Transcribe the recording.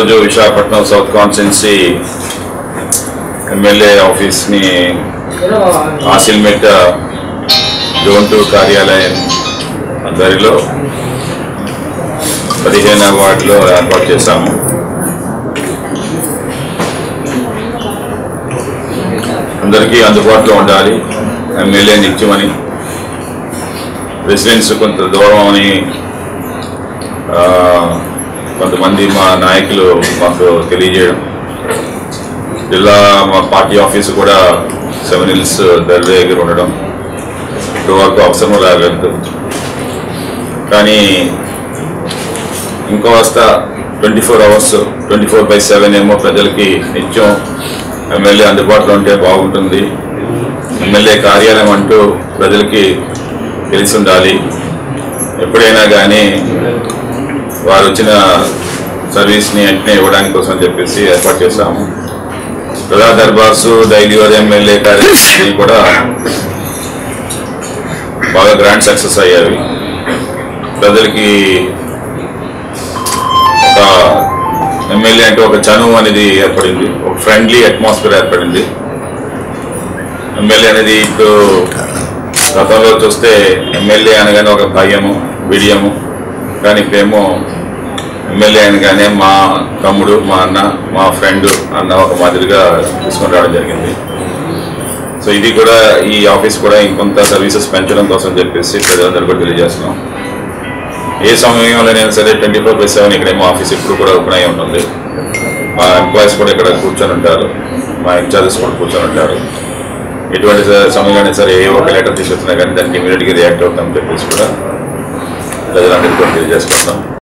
ఈరోజు Visakhapatnam south constituency MLA ఆఫీస్ని ఆసిల్మెట్ zone two కార్యాలయం ఆధ్వర్యంలో పదిహేనవ వార్డులో ఏర్పాటు చేశాము అందరికీ అందుబాటులో ఉండాలి ఎమ్మెల్యే నిత్యమని రెసిడెన్స్ కొంత దూరం అని ఆ, కొంతమంది మా నాయకులు మాకు తెలియజేయడం జిల్లా మా పార్టీ ఆఫీసు కూడా సెవెన్ హిల్స్ దర్వే దగ్గర ఉండడం ఇటు వరకు అవసరం రాలేదు కానీ ఇంకో వస్తా twenty four hours twenty four by seven ఏమో ప్రజలకి నిత్యం ఎమ్మెల్యే అందుబాటులో ఉంటే బాగుంటుంది ఎమ్మెల్యే కార్యాలయం అంటూ ప్రజలకి తెలిసి ఉండాలి ఎప్పుడైనా కానీ వారు వచ్చిన సర్వీస్ని వెంటనే ఇవ్వడానికి కోసం చెప్పేసి ఏర్పాటు చేశాము ప్రజా దర్బార్సు డైలీ వారి ఎమ్మెల్యే కార్యక్రమాన్ని కూడా బాగా గ్రాండ్ సక్సెస్ అయ్యాయి ప్రజలకి ఒక ఎమ్మెల్యే అంటే ఒక చనువు అనేది ఏర్పడింది ఒక ఫ్రెండ్లీ అట్మాస్ఫియర్ ఏర్పడింది ఎమ్మెల్యే అనేది ఇప్పుడు గతంలో చూస్తే ఎమ్మెల్యే అనగానే ఒక భయము బిడియము కానీ ఇప్పుడేమో ఎమ్మెల్యే అనగానే మా తమ్ముడు మా అన్న మా ఫ్రెండ్ అన్న ఒక మాదిరిగా తీసుకొని రావడం జరిగింది సో ఇది కూడా ఈ ఆఫీస్ కూడా ఇంకొంత సర్వీసెస్ పెంచడం కోసం చెప్పేసి ప్రజలందరూ కూడా తెలియజేస్తున్నాం ఏ సమయంలోనైనా సరే ట్వంటీ ఫోర్ బై సెవెన్ ఇక్కడేమో ఆఫీస్ ఇప్పుడు కూడా ఓపెన్ అయి ఉంటుంది మా ఎంప్లాయీస్ కూడా ఇక్కడ కూర్చొని ఉంటారు మా ఇన్ఛార్జెస్ కూడా కూర్చొని ఉంటారు ఎటువంటి స- సమయంలోనే సరే ఏ ఒక లెటర్ తీసుకొచ్చినా కానీ దానికి ఇమీడియట్గా రియాక్ట్ అవుతామని చెప్పేసి కూడా ప్రజలందరికీ కూడా తెలియజేసుకుంటాం